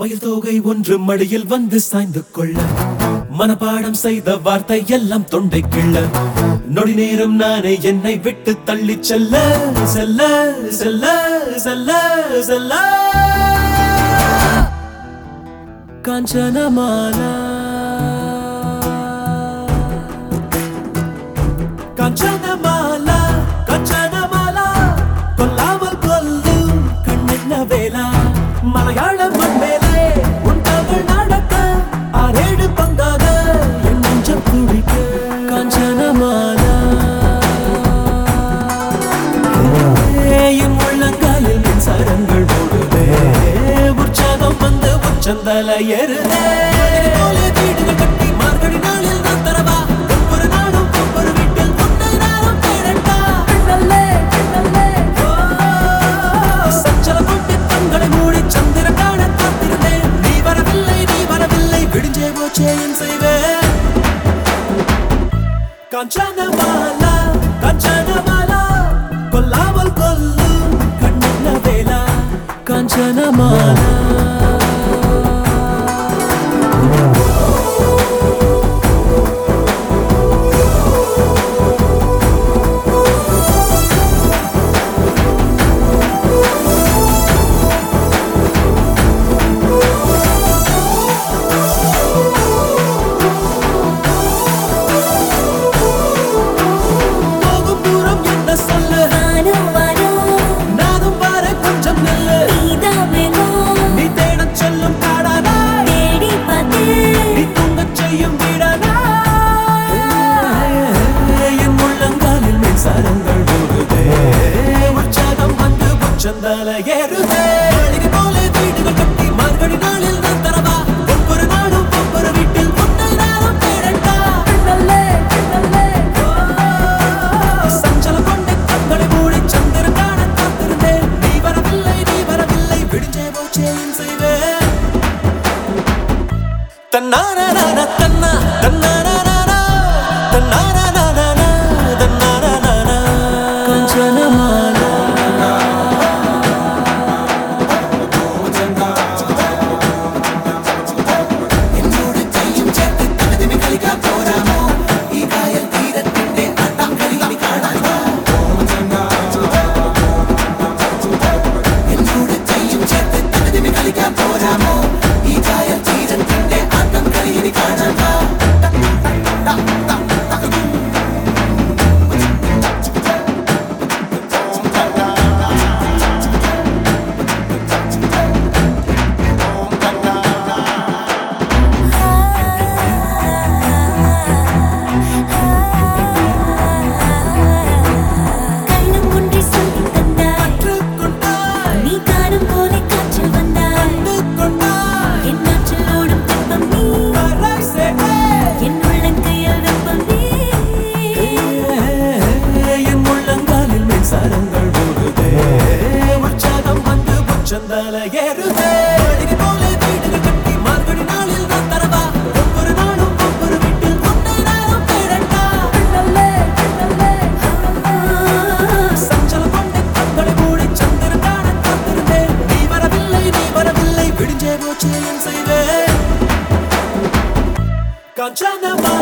மயில் தோகை ஒன்று மடியில் வந்து சாய்ந்து கொள்ள மனப்பாடம் செய்த வார்த்தை எல்லாம் தொண்டை கிள்ள நொடி நேரம் நானே என்னை விட்டு தள்ளி செல்ல செல்ல செல்ல செல்ல செல்ல காஞ்சனமாலா காஞ்சனமாலா காஞ்சனமாலா கொல்லாமல் கொல்லும் கண்ணென்ன வேலா மலையாள மண் மேலே உன் கால்கள் நடக்க ஆறேழு பங்காக என் நெஞ்சம் குடிக்க காஞ்சனமாலா என் உள்ளங்காலில் மின்சாரங்கள் ஓடுதே உற்சாகம் வந்து உச்சந்தல ஏறுதே போலே வீடுகள் கட்டி மார்கழி நாளில் நான் தரவா ஒவ்வொரு நாளும் ஒவ்வொரு வீட்டில் உன்னை நானும் தேடட்டா கண்ணல்லே கண்ணல்லே சஞ்சல கொண்டு கண்களை மூடி சந்திரன் காண காத்திருந்தேன் நீ வரவில்லை நீ வரவில்லை விடிஞ்சே போச்சே என் செய்வேன் காஞ்சனமாலா காஞ்சனமாலா கொல்லாமல் கொல்லும் கண்ணன வேலா காஞ்சனமாலா போகும் தூரம் என்ன சொல்லு வானோ வானோ நானும் வர கொஞ்சம் நில்லு நீதான் வேணும் நீ தேடச் செல்லும் காடானா தேடி பார்த்து நீ தூங்கச் செய்யும் வீடானா என் உள்ளங்காலில் மின்சாரங்கள் ஓடுதே உற்சாகம் வந்து உச்சந்தால ஏறுதே மாளிகை போல வீடுகள் கட்டி மார்கழி நாளில் நான் தரவா ஒவ்வொரு நாளும் ஒவ்வொரு வீட்டில் உன்னை நானும் தேடட்டா கண்ணல்லே கண்ணல்லே சஞ்சலம் கொண்டு கண்களை மூடி சந்திரன் காண காத்திருந்தேன் நீ வரவில்லை நீ வரவில்லை விடிஞ்சே போச்சே என் செய்வேன் தன்னாரான தன்னா தன்னாரானா தன்னாரானா தன்னாரானா கஞ்சனமாலா கள்ளம் ஒன்றை சொல்லித் தந்தாய் கொண்டாய் நீ காணும் போலே காற்றில் வந்தாய் கொண்டாய் என் ஆற்றில் ஓடும் தெப்பம் நீ கரை சேவே என் உள்ளங்கையில் வெப்பம் நீ என் உள்ளங்காலில் மின்சாரங்கள் ஓடுதே உற்சாகம் வந்து உச்சந்தால ஏறுதே மாளிகை போல வீடுகள் கட்டி மார்கழி நாளில் நான் தரவா ஒவ்வொரு நாளும் ஒவ்வொரு வீட்டில் உன்னை நானும் தேடட்டா கண்ணல்லே கண்ணல்லே சஞ்சலம் கொண்டு கண்களை மூடி சந்திரன் காண காத்திருந்தேன் நீ வரவில்லை நீ வரவில்லை விடிஞ்சே போச்சே என் செய்வேன் காஞ்சனமா